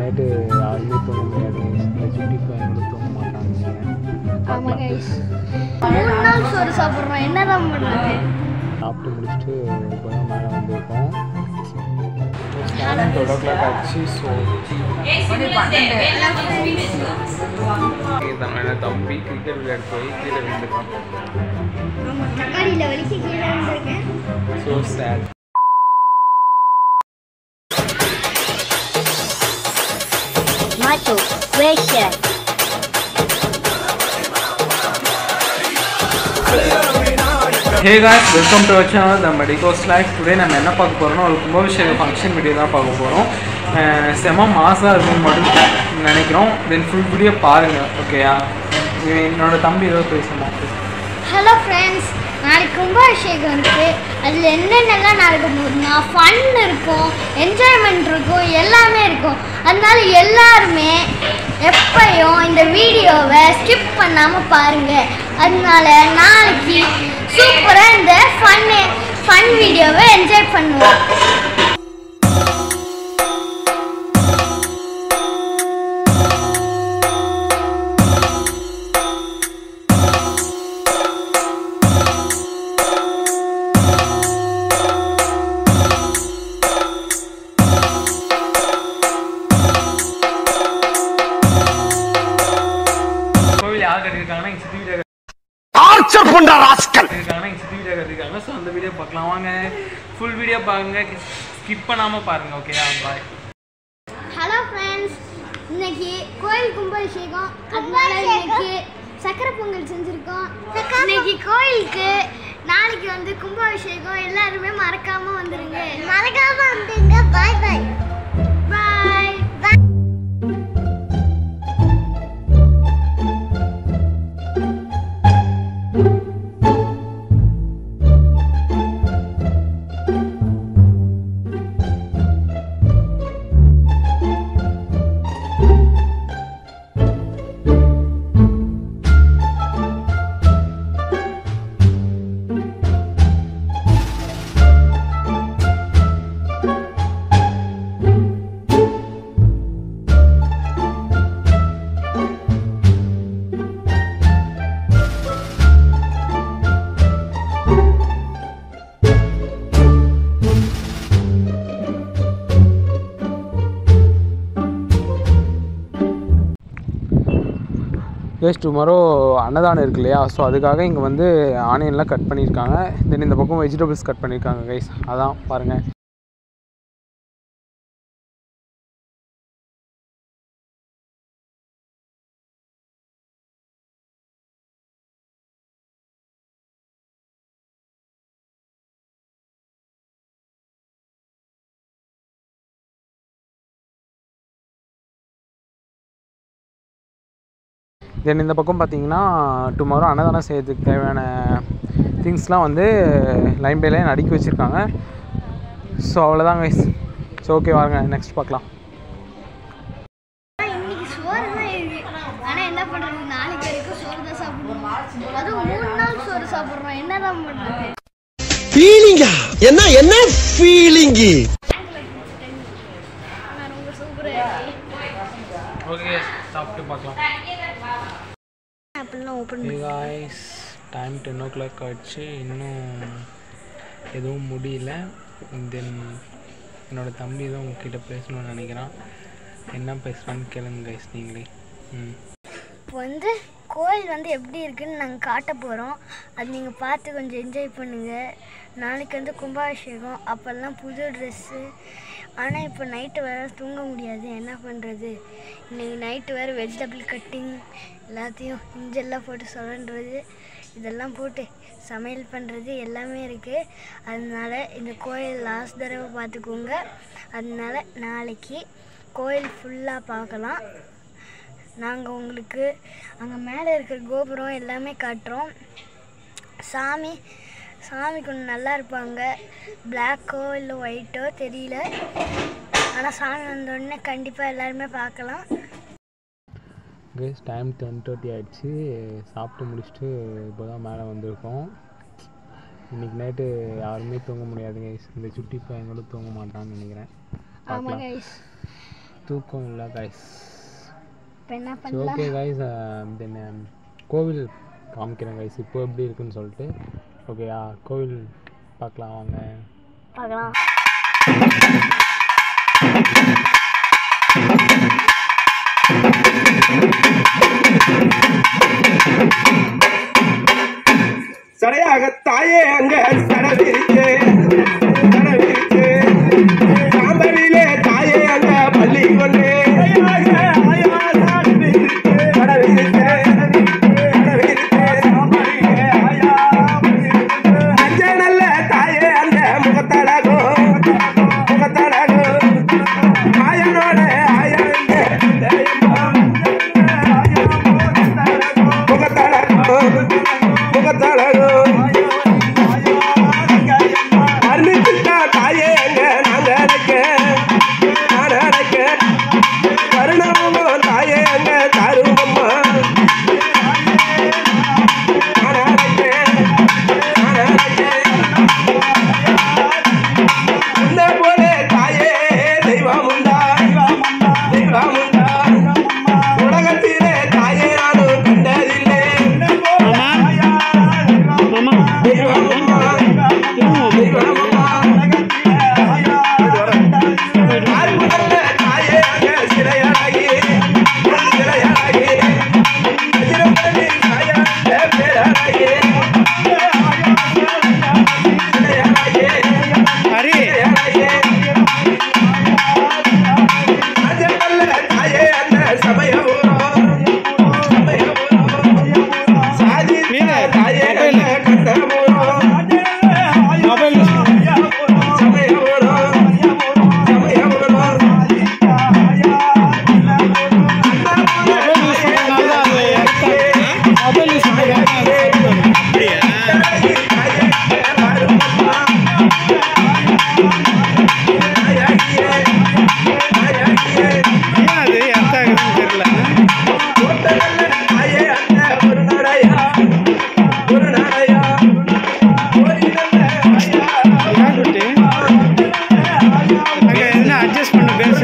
Night யாருமே தூங்க முடியாது இந்த சுட்டி பையன் கூட தூங்க மாட்டான்னு நினைக்கிறேன் ஆமாம் கைஸ் மூணு நாள் சோறு சாப்பிட்றோம் என்னதான் பண்ணுறது சாப்பிட்டு முடிச்சுட்டு இப்போ தான் மேலே வந்திருக்கோம் டுவெல் ஓ கிளாக் ஆச்சு ஸோ தமிழ் தம்பி கிரிக்கெட் விளையாட போய் கீழே விழுந்துருக்கான் ஆமாம் தக்காளியில் வலிக்கு கீழே வந்திருக்கேன் so sad Macho, pressure. Hey guys welcome to channel the medicos life today நம்ம என்ன பார்க்க போகிறோம்னா ஒரு கும்பாபிஷேக ஃபங்க்ஷன் வீடியோ தான் பார்க்க போகிறோம் செம மாசாக இருக்கும்னு மட்டும் நினைக்கிறோம் தென் ஃபுல் வீடியோ பாருங்கள் ஓகேயா என்னோட தம்பி ஏதோ பேசணும் ஹலோ ஃப்ரெண்ட்ஸ் நாளைக்கு கும்பாபிஷேகம் இருக்குது அதில் என்னென்னலாம் நடக்க போகுதுன்னா ஃபன் இருக்கும் என்ஜாய்மெண்ட் இருக்கும் எல்லாமே இருக்கும் அதனால எல்லாருமே எப்பயும் இந்த வீடியோவை ஸ்கிப் பண்ணாமல் பாருங்கள் அதனால நாளைக்கு சூப்பராக இந்த ஃபன்னு ஃபன் வீடியோவை என்ஜாய் பண்ணுவோம் கோவில் யார் கட்டியிருக்காங்கன்னா எங்கள் சித்தி வீட்டில் ஆர்ச்சர் பண்ற ராஸ்கல் கட்டியிருக்காங்கன்னா எங்கள் சித்தி வீட்டில் கட்டியிருக்காங்க ஸோ அந்த வீடியோ பார்க்கலாம் வாங்க ஃபுல் வீடியோ பாருங்க ஸ்கிப் பண்ணாமல் பாருங்கள் ஓகேயா பாய் ஹலோ ஃப்ரெண்ட்ஸ் இன்னைக்கு கோயில் கும்பாபிஷேகம் அதனால இன்னைக்கு சக்கரை பொங்கல் செஞ்சுருக்கோம் இன்னைக்கு கோயிலுக்கு நாளைக்கு வந்து கும்பாபிஷேகம் எல்லாருமே மறக்காம வந்துருங்க மறக்காம வந்துருங்க பாய் பாய் பாய் எஸ் டுமாரோ அன்னதானம் இருக்கு இல்லையா ஸோ அதுக்காக இங்கே வந்து ஆனியன்லாம் கட் பண்ணியிருக்காங்க தென் இந்த பக்கம் வெஜிடபிள்ஸ் கட் பண்ணியிருக்காங்க கைஸ் அதான் பாருங்கள் தென் இந்த பக்கம் பார்த்தீங்கன்னா டுமாரோ அன்னதானம் செய்யறதுக்கு தேவையான திங்ஸ்லாம் வந்து லைன் பை லைன் அடுக்கி வச்சுருக்காங்க ஸோ அவ்வளோதான் கைஸ் ஸோ ஓகே வாங்க நெக்ஸ்ட் பார்க்கலாம் இன்னைக்கு சோறு தான் இருக்கு ஆனா என்ன பண்றது நாளைக்கு வரைக்கும் சோறு தான் சாப்பிடுவோம் அதுவும் மூணு நாள் சோறு சாப்பிடுறோம் என்னதான் பண்றது ஃபீலிங்கா என்ன என்ன ஃபீலிங்கு நான் ரொம்ப சூப்பரா ஓகே சாப்பிட்டு பார்க்கலாம் அப்படிலாம் open guys time ten o'clock ஆயிடுச்சு இன்னும் எதுவும் முடியல தென் என்னோடய தம்பி தான் உங்ககிட்ட பேசணும்னு நினைக்கிறான் என்ன பேசுகிறான்னு கேளுங்க கைஸ் நீங்களே ம் இப்போ வந்து கோயில் வந்து எப்படி இருக்குன்னு நாங்கள் காட்ட போகிறோம் அது நீங்கள் பார்த்து கொஞ்சம் என்ஜாய் பண்ணுங்கள் நாளைக்கு வந்து கும்பாபிஷேகம் அப்போல்லாம் புது ட்ரெஸ்ஸு ஆனால் இப்போ நைட்டு வேறு தூங்க முடியாது என்ன பண்ணுறது இன்னைக்கு நைட்டு வேறு வெஜிடபிள் கட்டிங் எல்லாத்தையும் இஞ்செல்லாம் போட்டு சுரண்டுறது இதெல்லாம் போட்டு சமையல் பண்ணுறது எல்லாமே இருக்குது அதனால இந்த கோயில் லாஸ்ட் தடவை பார்த்துக்கோங்க அதனால நாளைக்கு கோயில் ஃபுல்லாக பார்க்கலாம் நாங்கள் உங்களுக்கு அங்கே மேலே இருக்கிற கோபுரம் எல்லாமே காட்டுறோம் சாமி சாமி கொஞ்சம் நல்லா இருப்பாங்க பிளாக்கோ இல்லை ஒயிட்டோ தெரியல ஆனால் சாமி வந்தோடனே கண்டிப்பாக எல்லாருமே பார்க்கலாம் கைஸ் டைம் டென் தேர்ட்டி ஆயிடுச்சு சாப்பிட்டு முடிச்சுட்டு இப்போ தான் மேலே வந்திருக்கோம் இன்னைக்கு நைட்டு யாருமே தூங்க முடியாது கைஸ் இந்த சுட்டி பையன் கூட தூங்க மாட்டான்னு நினைக்கிறேன் ஆமாம் பார்க்கலாம் கைஸ் தூக்கம் இல்லை கைஸ் இப்போ என்ன ஸோ பண்ணலாம் ஓகே கைஸ் தென் கோவில் காமிக்கிறேன் கைஸ் இப்போ எப்படி இருக்குன்னு சொல்லிட்டு ஓகேயா கோவில் பார்க்கலாம் வாங்க பார்க்கலாம் சடையாக தாயே அங்க சடவிரிச்சு சடவிரிச்சு சாம்பலிலே தாயே அங்க பள்ளி கொண்டு நல்ல தாயே அந்த முகத்தழகும் முகத்தழகும் ஆயனோட ஆயன் முகத்தழகும் முகத்தழகும் அருணிச்சுட்டா தாயே எங்க நாங்க அழைக்க நான் அழைக்க கருணமுகம் தாயே எங்க தருவம்மா நான் அழைக்க நான் அழைக்க உன்னை போல தாயே தெய்வம் உண்டா தெய்வம் உண்டா உலகத்திலே தாயே நானும் கண்டதில்லை தெய்வம் உண்டா தெய்வம் உண்டா ஆறுமுகத்த தாயே அங்க சிலையாகி சிலையாகி அஜிரமணி தாயாண்ட பேராகி சிலையாகி சிலையாகி அஜமல்ல தாயே அந்த சமயபுரம் சமயபுரம் சாதி தாயே அந்த கண்டபுரம் சமயபுரம் சமயபுரம் அட்ஜஸ்ட் பண்ண பேசு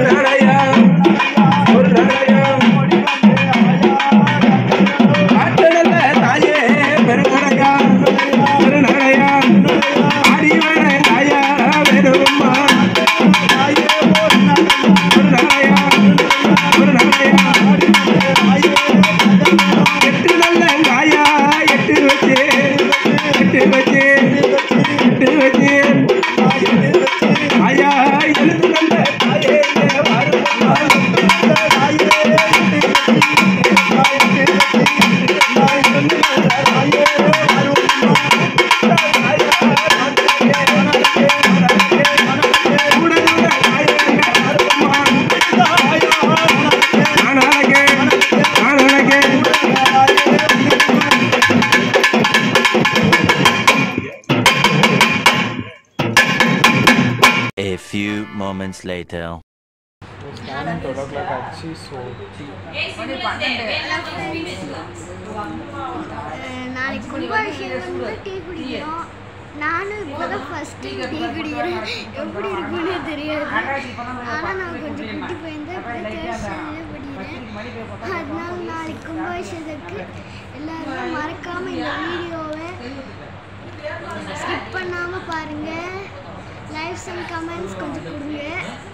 எட்டு நல்ல காயா எட்டு வச்சு எட்டு வச்சு எட்டு வச்சு ஐயா எழுத்து நல்ல தாயே நான் அழகேன் நான் அழகேன் A few moments later. Scanning twelve o'clock ஆச்சு ஸோ அஹ் நாளைக்கு கும்பாபிஷேகம் வந்து டீ குடிக்கிறோம் நானும் இப்போதான் ஃபர்ஸ்ட் டைம் டீ குடிக்கிறேன் எப்படி இருக்குன்னு தெரியாது ஆனால் நான் கொஞ்சம் குட்டி போயிருந்தேன் இப்போ தேர்ட் ஸ்டாண்டர்ட் படிக்கிறேன் அதனால நாளைக்கு கும்பாபிஷேகத்துக்கு எல்லாரும் மறக்காம இந்த வீடியோவை ஸ்கிப் பண்ணாம பாருங்க லைக்ஸ் அண்ட் கமெண்ட்ஸ் கொஞ்சம் கொடுங்க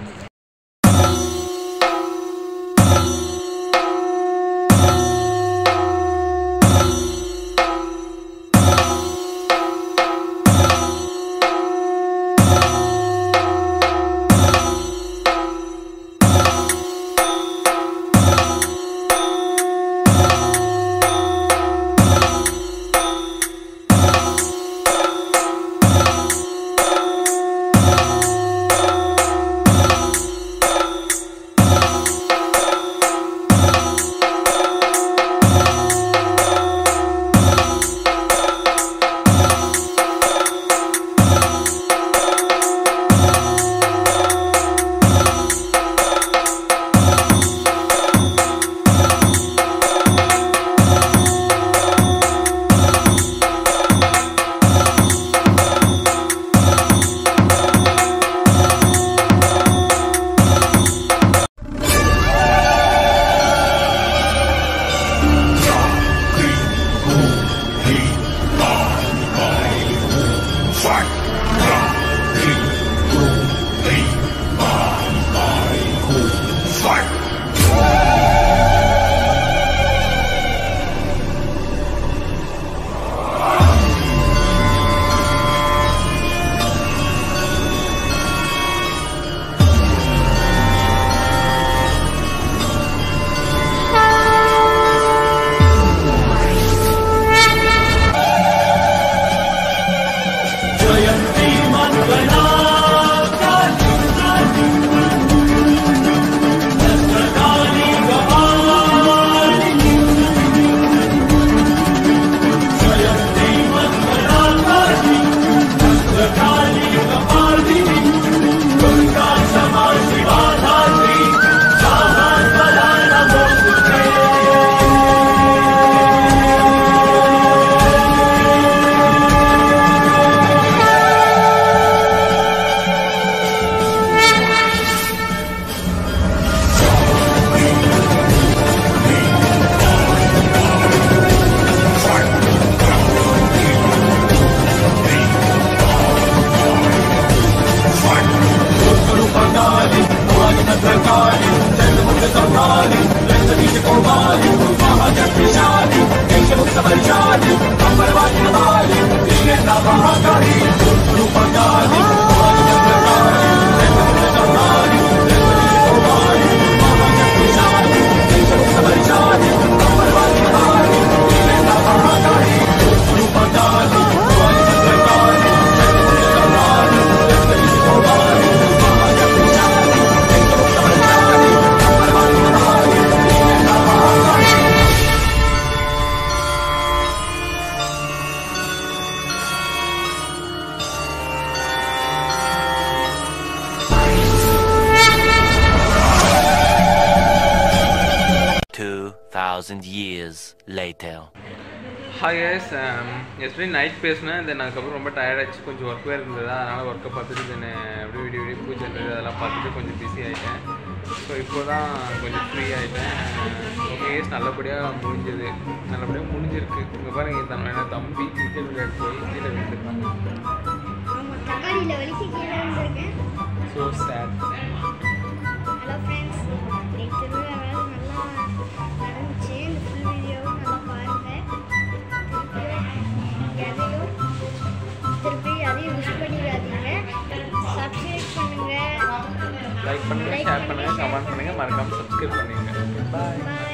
Two thousand years later. Hi S SP night பேசினேன் தென் அதுக்கப்புறம் ரொம்ப டயர்டாச்சு கொஞ்சம் ஒர்க் வேறு இருந்தது அதனால் ஒர்க்கை பார்த்துட்டு தென் அப்படியே வீடியோ வீடியோ பூஜை இருந்தது அதெல்லாம் பார்த்துட்டு கொஞ்சம் பிஸி ஆகிட்டேன் ஸோ இப்போ தான் கொஞ்சம் ஃப்ரீ ஆகிட்டேன் ஓகே எஸ் நல்லபடியாக முடிஞ்சது நல்லபடியாக முடிஞ்சிருக்கு இங்கே பாருங்க தன்னோட தம்பி கிரிக்கெட் விளையாட்டு போய் கீழே விழுந்துருக்காங்க ஆமாம் தக்காளியில் வலிக்கு கீழே வந்திருக்கேன் ஸோ சேட் ஹலோ ஃப்ரெண்ட்ஸ் இன்னைக்கு திருவிழா வேலை நல்லா நடந்துச்சு இந்த ஃபுல் வீடியோவும் நல்லா பாருங்கள் எதையும் திருப்பி அதையும் மிஸ் பண்ணிடாதீங்க சப்ஸ்கிரைப் பண்ணுங்கள் லைக் பண்ணுங்கள் ஷேர் பண்ணுங்கள் கமெண்ட் பண்ணுங்கள் மறக்காமல் சப்ஸ்கிரைப் பண்ணுங்கள் பாய் பாய்